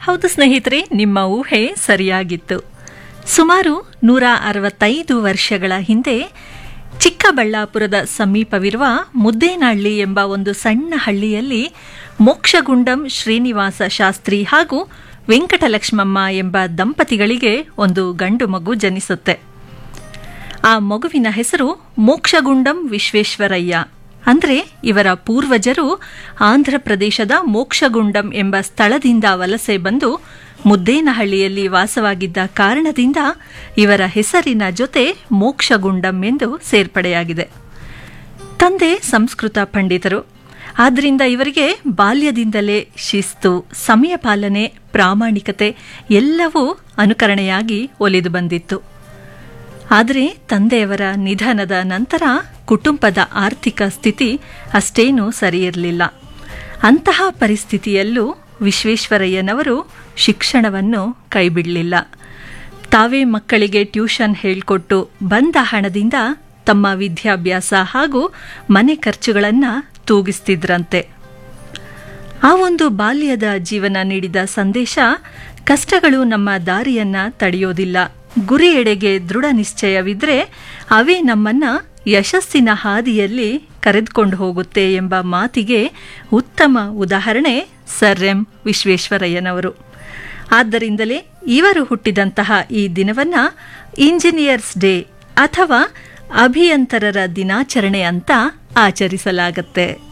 ಹೌದು ಸ್ನೇಹಿತರೆ ನಿಮ್ಮ ಊಹೆ ಸರಿಯಾಗಿತ್ತು ಸುಮಾರು ನೂರ ಅರವತ್ತೈದು ವರ್ಷಗಳ ಹಿಂದೆ ಚಿಕ್ಕಬಳ್ಳಾಪುರದ ಸಮೀಪವಿರುವ ಮುದ್ದೇನಹಳ್ಳಿ ಎಂಬ ಒಂದು ಸಣ್ಣ ಹಳ್ಳಿಯಲ್ಲಿ ಮೋಕ್ಷಗುಂಡಂ ಶ್ರೀನಿವಾಸ ಶಾಸ್ತ್ರಿ ಹಾಗೂ ವೆಂಕಟಲಕ್ಷ್ಮಮ್ಮ ಎಂಬ ದಂಪತಿಗಳಿಗೆ ಒಂದು ಗಂಡು ಮಗು ಜನಿಸುತ್ತೆ ಆ ಮಗುವಿನ ಹೆಸರು ಮೋಕ್ಷಗುಂಡಂ ವಿಶ್ವೇಶ್ವರಯ್ಯ ಅಂದ್ರೆ ಇವರ ಪೂರ್ವಜರು ಆಂಧ್ರ ಪ್ರದೇಶದ ಮೋಕ್ಷಗುಂಡಂ ಎಂಬ ಸ್ಥಳದಿಂದ ವಲಸೆ ಬಂದು ಮುದ್ದೇನಹಳ್ಳಿಯಲ್ಲಿ ವಾಸವಾಗಿದ್ದ ಕಾರಣದಿಂದ ಇವರ ಹೆಸರಿನ ಜೊತೆ ಮೋಕ್ಷಗುಂಡಂ ಎಂದು ಸೇರ್ಪಡೆಯಾಗಿದೆ ತಂದೆ ಸಂಸ್ಕೃತ ಪಂಡಿತರು ಆದ್ದರಿಂದ ಇವರಿಗೆ ಬಾಲ್ಯದಿಂದಲೇ ಶಿಸ್ತು ಸಮಯ ಪಾಲನೆ ಪ್ರಾಮಾಣಿಕತೆ ಎಲ್ಲವೂ ಅನುಕರಣೆಯಾಗಿ ಒಲಿದು ಬಂದಿತ್ತು ಆದರೆ ತಂದೆಯವರ ನಿಧನದ ನಂತರ ಕುಟುಂಬದ ಆರ್ಥಿಕ ಸ್ಥಿತಿ ಅಷ್ಟೇನೂ ಸರಿಯಿರಲಿಲ್ಲ ಅಂತಹ ಪರಿಸ್ಥಿತಿಯಲ್ಲೂ ವಿಶ್ವೇಶ್ವರಯ್ಯನವರು ಶಿಕ್ಷಣವನ್ನು ಕೈಬಿಡಲಿಲ್ಲ ತಾವೇ ಮಕ್ಕಳಿಗೆ ಟ್ಯೂಷನ್ ಹೇಳಿಕೊಟ್ಟು ಬಂದ ಹಣದಿಂದ ತಮ್ಮ ವಿದ್ಯಾಭ್ಯಾಸ ಹಾಗೂ ಮನೆ ಖರ್ಚುಗಳನ್ನು ತೂಗಿಸ್ತಿದ್ರಂತೆ ಆ ಒಂದು ಬಾಲ್ಯದ ಜೀವನ ನೀಡಿದ ಸಂದೇಶ ಕಷ್ಟಗಳು ನಮ್ಮ ದಾರಿಯನ್ನ ತಡೆಯೋದಿಲ್ಲ ಗುರಿಯೆಡೆಗೆ ದೃಢ ನಿಶ್ಚಯವಿದ್ರೆ ಅವೇ ನಮ್ಮನ್ನ ಯಶಸ್ಸಿನ ಹಾದಿಯಲ್ಲಿ ಕರೆದುಕೊಂಡು ಹೋಗುತ್ತೆ ಎಂಬ ಮಾತಿಗೆ ಉತ್ತಮ ಉದಾಹರಣೆ ಸರ್ ಎಂ ವಿಶ್ವೇಶ್ವರಯ್ಯನವರು ಆದ್ದರಿಂದಲೇ ಇವರು ಹುಟ್ಟಿದಂತಹ ಈ ದಿನವನ್ನ ಇಂಜಿನಿಯರ್ಸ್ ಡೇ ಅಥವಾ ಅಭಿಯಂತರರ ದಿನಾಚರಣೆ ಅಂತ ಆಚರಿಸಲಾಗುತ್ತೆ